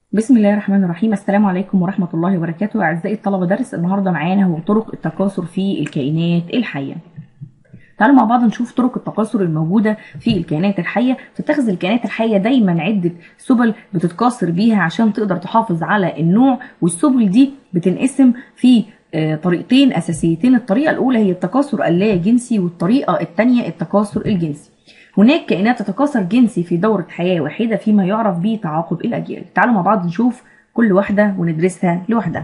بسم الله الرحمن الرحيم السلام عليكم ورحمة الله وبركاته أعزائي الطلبة درس النهاردة معانا هو طرق التكاثر في الكائنات الحية تعالوا مع بعض نشوف طرق التكاثر الموجودة في الكائنات الحية تتخذ الكائنات الحية دايما عدة سبل بتتكاثر بيها عشان تقدر تحافظ على النوع والسبل دي بتنقسم في آه، طريقتين أساسيتين الطريقة الأولى هي التكاثر اللا جنسي والطريقة الثانية التكاثر الجنسي هناك كائنات تتكاثر جنسي في دورة حياة واحدة فيما يعرف بتعاقب الأجيال تعالوا مع بعض نشوف كل واحدة وندرسها لوحدها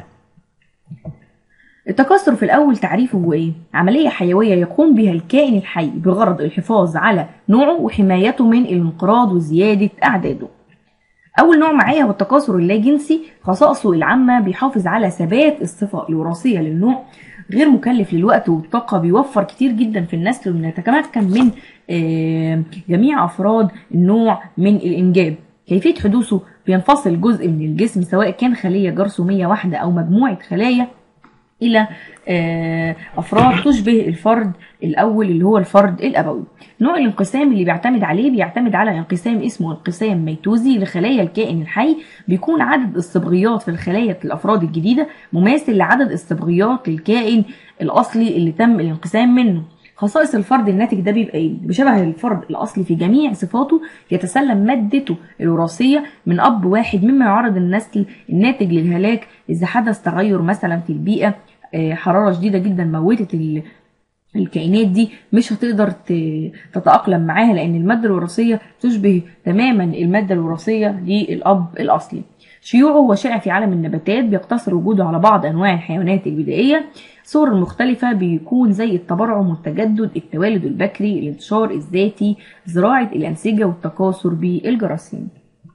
التكاثر في الأول تعريفه هو إيه؟ عملية حيوية يقوم بها الكائن الحي بغرض الحفاظ على نوعه وحمايته من الانقراض وزيادة أعداده أول نوع معايا هو التكاثر اللاجنسي خصائصه العامة بيحافظ على ثبات الصفة الوراثية للنوع غير مكلف للوقت والطاقة بيوفر كتير جدا في النسل وبنتمكن من آه، جميع أفراد النوع من الإنجاب كيفية حدوثه بينفصل جزء من الجسم سواء كان خلية جرثومية واحدة أو مجموعة خلايا الى آه، افراد تشبه الفرد الاول اللي هو الفرد الابوي نوع الانقسام اللي بيعتمد عليه بيعتمد على انقسام اسمه انقسام ميتوزي لخلايا الكائن الحي بيكون عدد الصبغيات في الخلايا الافراد الجديده مماثل لعدد الصبغيات للكائن الاصلي اللي تم الانقسام منه خصائص الفرد الناتج ده بيبقى ايه؟ بشبه الفرد الاصلي في جميع صفاته يتسلم مادته الوراثيه من اب واحد مما يعرض النسل الناتج للهلاك اذا حدث تغير مثلا في البيئه آه، حراره شديده جدا موتت ال- الكائنات دي مش هتقدر ت- تتأقلم معاها لأن المادة الوراثية تشبه تماما المادة الوراثية للأب الأصلي شيوعه هو شائع في عالم النباتات بيقتصر وجوده على بعض أنواع الحيوانات البدائية صور المختلفة بيكون زي التبرعم والتجدد التوالد البكري الانتشار الذاتي زراعة الأنسجة والتكاثر بالجراثيم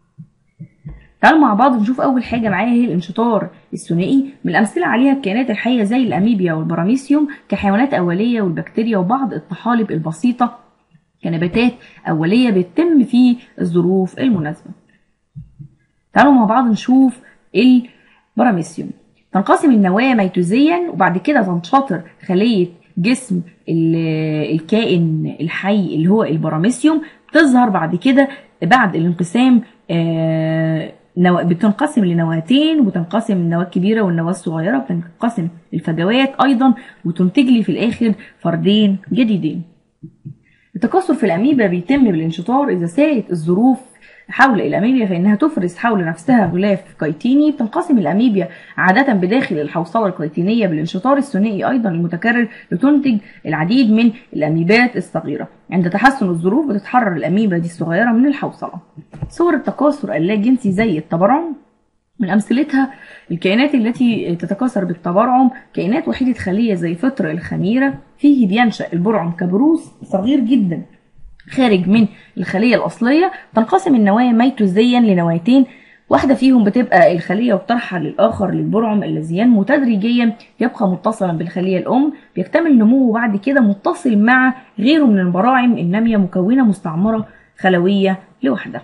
تعالوا مع بعض نشوف أول حاجة معايا هي الانشطار الثنائي من الأمثلة عليها الكائنات الحية زي الأميبيا والبراميسيوم كحيوانات أولية والبكتيريا وبعض الطحالب البسيطة كنباتات أولية بتتم في الظروف المناسبة تعالوا مع بعض نشوف البراميسيوم تنقسم النواة ميتوزيا وبعد كده تنشطر خلية جسم ال- الكائن الحي اللي هو البراميسيوم تظهر بعد كده بعد الانقسام آه، نوا- بتنقسم لنواتين وتنقسم النواة الكبيرة والنواة الصغيرة بتنقسم الفجوات أيضا وتنتج لي في الآخر فردين جديدين التكاثر في الأميبا بيتم بالانشطار إذا ساءت الظروف حول الأميبيا فإنها تفرز حول نفسها غلاف كيتيني بتنقسم الأميبيا عادة بداخل الحوصلة الكيتينية بالانشطار الثنائي أيضا المتكرر لتنتج العديد من الأميبات الصغيرة عند تحسن الظروف بتتحرر الأميبا دي الصغيرة من الحوصلة صور التكاثر اللاجنسي زي التبرعم من أمثلتها الكائنات التي تتكاثر بالتبرعم كائنات وحيدة خلية زي فطر الخميرة فيه بينشأ البرعم كبروز صغير جدا خارج من الخلية الأصلية تنقسم النواة ميتوزيا لنواتين واحدة فيهم بتبقى الخلية وبترحل للآخر للبرعم الذي ينمو تدريجيا يبقى متصلا بالخلية الأم بيكتمل نموه بعد كده متصل مع غيره من البراعم النامية مكونة مستعمرة خلوية لوحدها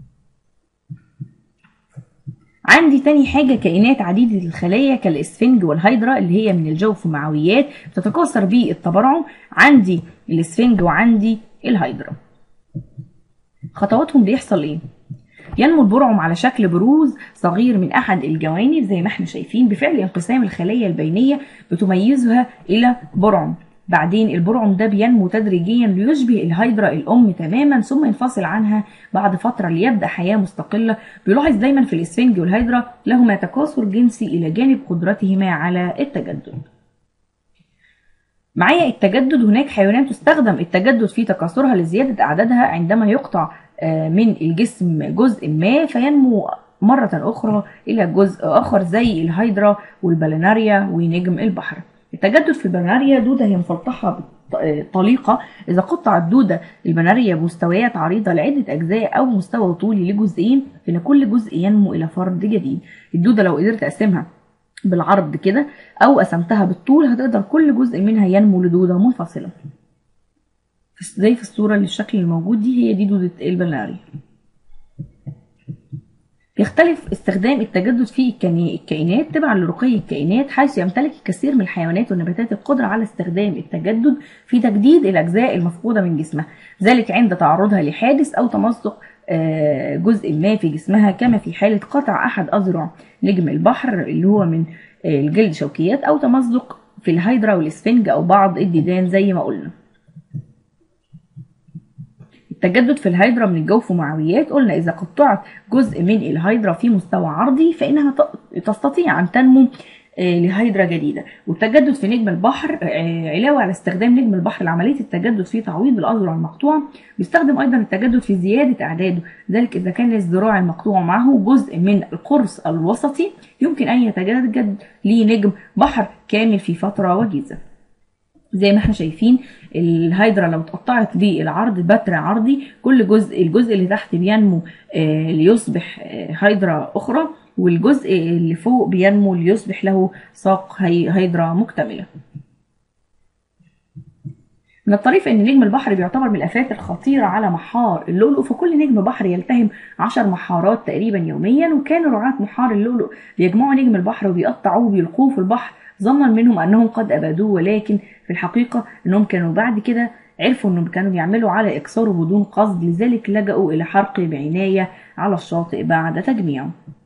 عندي تاني حاجة كائنات عديدة الخلايا كالإسفنج والهيدرا اللي هي من الجوف معويات تتكاثر بالتبرعم عندي الإسفنج وعندي الهيدرا خطواتهم بيحصل ايه؟ ينمو البرعم على شكل بروز صغير من أحد الجوانب زي ما احنا شايفين بفعل انقسام الخلايا البينية بتميزها إلى برعم بعدين البرعم ده بينمو تدريجيا ليشبه الهيدرا الأم تماما ثم ينفصل عنها بعد فترة ليبدأ حياة مستقلة بيلاحظ دايما في الإسفنج والهيدرا لهما تكاثر جنسي إلى جانب قدرتهما على التجدد معايا التجدد هناك حيوانات تستخدم التجدد في تكاثرها لزيادة أعدادها عندما يقطع آه، من الجسم جزء ما فينمو مرة أخرى إلى جزء آخر زي الهيدرا والبلاناريا ونجم البحر التجدد في البلاناريا دودة هي مفلطحة بط- آه، طليقة إذا قطع الدودة البنارية بمستويات عريضة لعدة أجزاء أو مستوى طولي لجزئين فإن كل جزء ينمو إلى فرد جديد الدودة لو قدرت أقسمها بالعرض كده او قسمتها بالطول هتقدر كل جزء منها ينمو لدودة منفصلة زي في الصورة اللي الشكل الموجود دي هي دي دودة البلاري يختلف استخدام التجدد في الكني- الكائنات تبعا لرقي الكائنات حيث يمتلك الكثير من الحيوانات والنباتات القدرة على استخدام التجدد في تجديد الأجزاء المفقودة من جسمها ذلك عند تعرضها لحادث أو تمزق آه، جزء ما في جسمها كما في حالة قطع أحد أذرع نجم البحر اللي هو من آه، الجلد شوكيات أو تمزق في الهيدرا والإسفنج أو بعض الديدان زي ما قلنا التجدد في الهيدرا من الجوف ومعويات قلنا إذا قطعت جزء من الهيدرا في مستوى عرضي فإنها ت- تستطيع أن تنمو آه، لهيدرا جديدة والتجدد في نجم البحر آه، علاوة على استخدام نجم البحر لعملية التجدد في تعويض الأذرع المقطوعة بيستخدم أيضا التجدد في زيادة أعداده ذلك إذا كان الذراع المقطوع معه جزء من القرص الوسطي يمكن أن يتجدد لنجم بحر كامل في فترة وجيزة زي ما احنا شايفين الهيدرا لو اتقطعت بالعرض بتر عرضي كل جزء الجزء اللي تحت بينمو آه، ليصبح آه، هيدرا اخرى والجزء اللي فوق بينمو ليصبح له ساق هي- هيدرا مكتمله من الطريف ان نجم البحر بيعتبر من الافات الخطيره على محار اللؤلؤ فكل نجم بحر يلتهم عشر محارات تقريبا يوميا وكان رعاة محار اللؤلؤ بيجمعوا نجم البحر وبيقطعوه وبيلقوه في البحر ظنا منهم انهم قد ابادوه ولكن في الحقيقه انهم كانوا بعد كده عرفوا انهم كانوا بيعملوا على اكساره بدون قصد لذلك لجأوا الى حرقه بعنايه على الشاطئ بعد تجميعه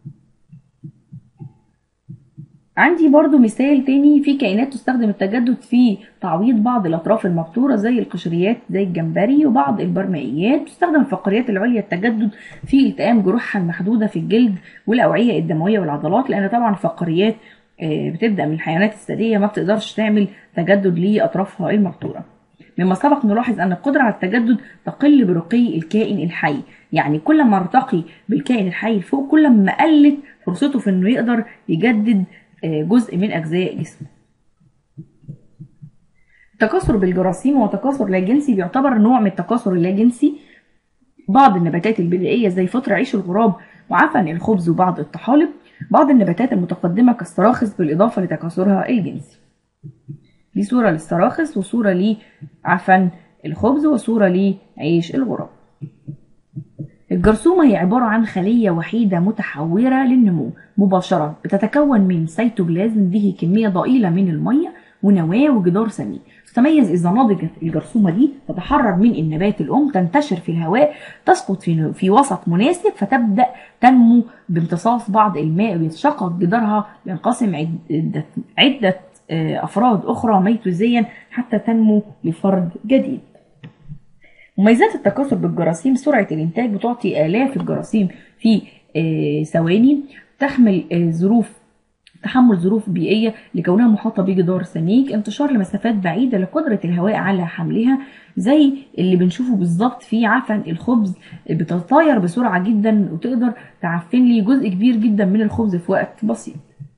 عندي برضو مثال تاني في كائنات تستخدم التجدد في تعويض بعض الأطراف المبتورة زي القشريات زي الجمبري وبعض البرمائيات تستخدم الفقريات العليا التجدد في التئام جروحها المحدودة في الجلد والأوعية الدموية والعضلات لأن طبعا الفقريات آه، بتبدأ من الحيوانات الثدية ما بتقدرش تعمل تجدد لأطرافها المبتورة مما سبق نلاحظ أن القدرة على التجدد تقل برقي الكائن الحي يعني كل ما ارتقي بالكائن الحي لفوق كل ما قلت فرصته في انه يقدر يجدد آه، جزء من اجزاء جسمه التكاثر بالجراثيم هو تكاثر لا جنسي بيعتبر نوع من التكاثر اللا جنسي بعض النباتات البدائية زي فطر عيش الغراب وعفن الخبز وبعض الطحالب بعض النباتات المتقدمة كالسراخس بالإضافة لتكاثرها الجنسي دي صورة للسراخس وصورة لعفن الخبز وصورة لعيش الغراب الجرثومة هي عبارة عن خلية وحيدة متحورة للنمو مباشرة بتتكون من سيتوبلازم به كمية ضئيلة من المية ونواة وجدار سميك تتميز إذا نضجت الجرثومة دي تتحرر من النبات الأم تنتشر في الهواء تسقط في, في وسط مناسب فتبدأ تنمو بامتصاص بعض الماء ويتشقق جدارها ينقسم عدة, عدة آه، أفراد أخرى ميتوزيا حتى تنمو لفرد جديد مميزات التكاثر بالجراثيم سرعة الإنتاج بتعطي آلاف الجراثيم في آه، ثواني تحمل آه، ظروف تحمل ظروف بيئية لكونها محاطة بجدار سميك انتشار لمسافات بعيدة لقدرة الهواء على حملها زي اللي بنشوفه بالظبط في عفن الخبز بتتطاير بسرعة جدا وتقدر تعفن لي جزء كبير جدا من الخبز في وقت بسيط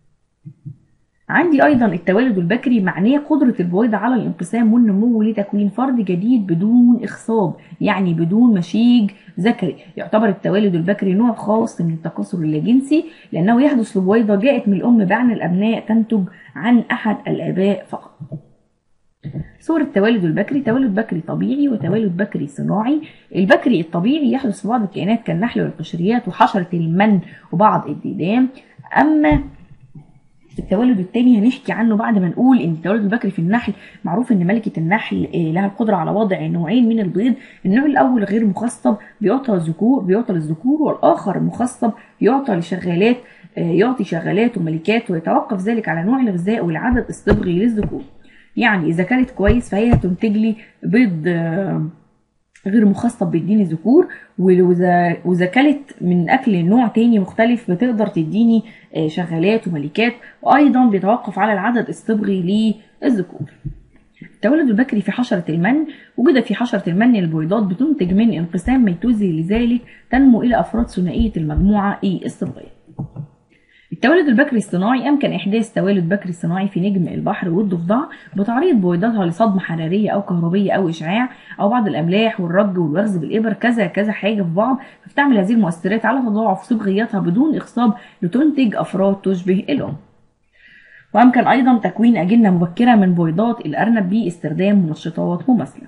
عندي ايضا التوالد البكري معناه قدره البويضه على الانقسام والنمو لتكوين فرد جديد بدون اخصاب يعني بدون مشيج ذكري يعتبر التوالد البكري نوع خاص من التكاثر اللاجنسي لانه يحدث لبويضه جاءت من الام بعد الابناء تنتج عن احد الاباء فقط صور التوالد البكري تولد بكري طبيعي وتوالد بكري صناعي البكري الطبيعي يحدث في بعض الكائنات كالنحل والقشريات وحشرة المن وبعض الديدان أما التولد الثاني هنحكي عنه بعد ما نقول ان التولد البكري في النحل معروف ان ملكه النحل آه، لها القدره على وضع نوعين من البيض النوع الاول غير مخصب بيعطى الذكور بيعطى للذكور والاخر مخصب يعطى لشغالات آه، يعطي شغالات وملكات ويتوقف ذلك على نوع الغذاء والعدد الصبغي للذكور يعني اذا كانت كويس فهي هتنتج لي بيض آه، غير مخصب بيديني ذكور واذا واذا كلت من اكل نوع تاني مختلف بتقدر تديني آه، شغالات وملكات وايضا بيتوقف على العدد الصبغي للذكور التولد البكري في حشرة المن وجد في حشرة المن البويضات بتنتج من انقسام ميتوزي لذلك تنمو إلى أفراد ثنائية المجموعة إي الصبغية التولد البكري الصناعي أمكن إحداث تولد بكري صناعي في نجم البحر والضفدع بتعريض بويضاتها لصدمة حرارية أو كهربية أو إشعاع أو بعض الأملاح والرج والوغز بالإبر كذا كذا حاجة في بعض فتعمل هذه المؤثرات على تضاعف صبغياتها بدون إخصاب لتنتج أفراد تشبه الأم وأمكن أيضا تكوين أجنة مبكرة من بويضات الأرنب باستخدام منشطات مماثلة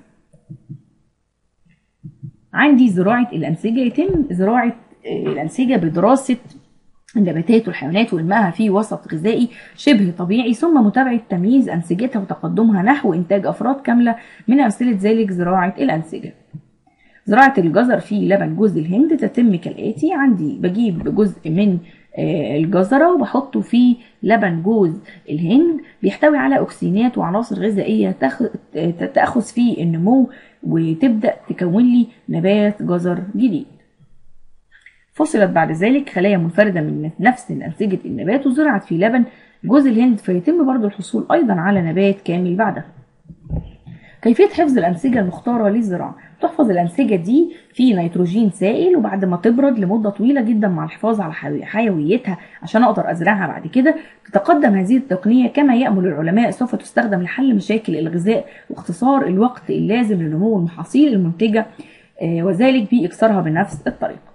عندي زراعة الأنسجة يتم زراعة آه، الأنسجة بدراسة النباتات والحيوانات وإنمائها في وسط غذائي شبه طبيعي ثم متابعة تمييز أنسجتها وتقدمها نحو إنتاج أفراد كاملة من أمثلة ذلك زراعة الأنسجة زراعة الجزر في لبن جوز الهند تتم كالآتي عندي بجيب جزء من آه، الجزرة وبحطه في لبن جوز الهند بيحتوي على أكسينات وعناصر غذائية تخ- تأخذ في النمو وتبدأ تكون لي نبات جزر جديد فصلت بعد ذلك خلايا منفردة من نفس أنسجة النبات وزرعت في لبن جوز الهند فيتم برضو الحصول أيضا على نبات كامل بعدها كيفية حفظ الأنسجة المختارة للزراعة تحفظ الأنسجة دي في نيتروجين سائل وبعد ما تبرد لمدة طويلة جدا مع الحفاظ على حيوي- حيويتها عشان أقدر أزرعها بعد كده تتقدم هذه التقنية كما يأمل العلماء سوف تستخدم لحل مشاكل الغذاء واختصار الوقت اللازم لنمو المحاصيل المنتجة آه، وذلك بإكسارها بنفس الطريقة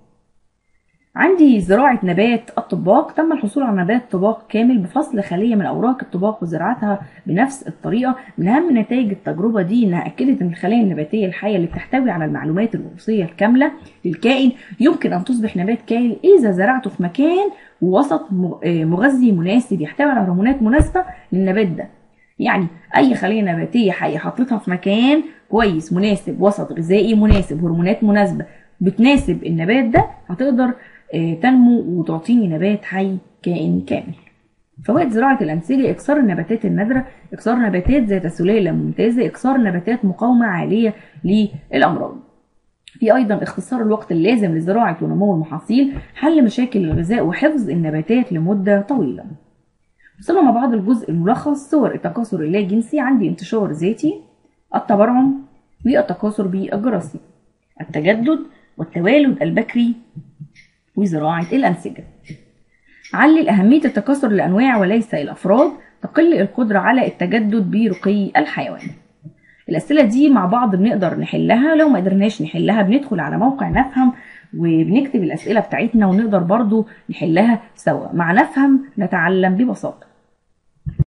عندي زراعة نبات الطباق تم الحصول على نبات طباق كامل بفصل خلية من أوراق الطباق وزراعتها بنفس الطريقة من أهم نتائج التجربة دي إنها أكدت إن الخلايا النباتية الحية اللي بتحتوي على المعلومات الوراثية الكاملة للكائن يمكن أن تصبح نبات كامل إذا زرعته في مكان ووسط م- آه، مغذي مناسب يحتوي على هرمونات مناسبة للنبات ده يعني أي خلية نباتية حية حطيتها في مكان كويس مناسب وسط غذائي مناسب هرمونات مناسبة بتناسب النبات ده هتقدر آه، تنمو وتعطيني نبات حي كائن كامل فوائد زراعة الأنسجة إكسار النباتات النادرة إكسار نباتات ذات سلالة ممتازة إكسار نباتات مقاومة عالية للأمراض في أيضا اختصار الوقت اللازم لزراعة ونمو المحاصيل حل مشاكل الغذاء وحفظ النباتات لمدة طويلة وصلنا مع بعض الجزء الملخص صور التكاثر اللاجنسي عندي انتشار ذاتي التبرعم والتكاثر بالجراثيم التجدد والتوالد البكري وزراعة الأنسجة علل أهمية التكاثر للأنواع وليس الأفراد تقل القدرة على التجدد برقي الحيوان الأسئلة دي مع بعض بنقدر نحلها لو ما قدرناش نحلها بندخل على موقع نفهم وبنكتب الأسئلة بتاعتنا ونقدر برضو نحلها سوا مع نفهم نتعلم ببساطة